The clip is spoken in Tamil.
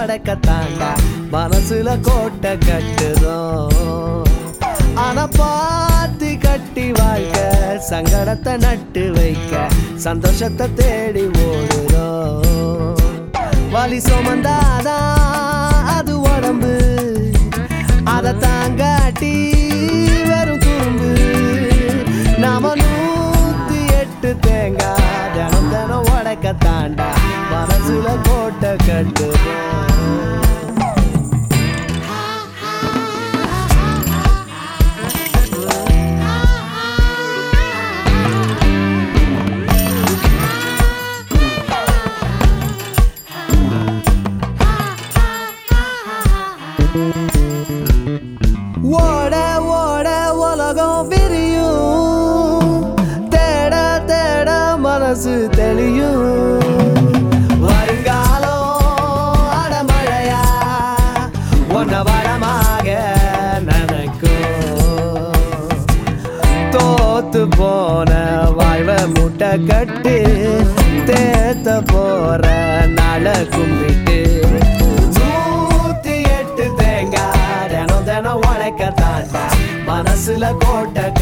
உடைக்க தாண்டா மனசுல கோட்டை கட்டுறோம் ஆனா பாத்தி கட்டி வாழ்க்க சங்கடத்தை நட்டு வைக்க சந்தோஷத்தை தேடி ஓடுறோம் வலி சுமந்தாதான் அது உடம்பு அதை தாங்காட்டி வெறும் துரும்பு நாம நூத்தி எட்டு தேங்காய் தினம் தினம் உடைக்க தாண்டா மனசுல கோட்டை கட்டுறோம் ஓட ஓட உலகம் விரியும் தேட தேட மனசு தெளியும் வருங்காலம் அடமழையா ஒன்ன வரமாக நினைக்கும் தோத்து போன வாழ்வ முட்டை கட்டு தேத்த போற நாள கும்பிட்டு நூத்தி எட்டு தேங்காய் தினம் தினம் உழைக்க தாண்டா மனசுல கோட்டை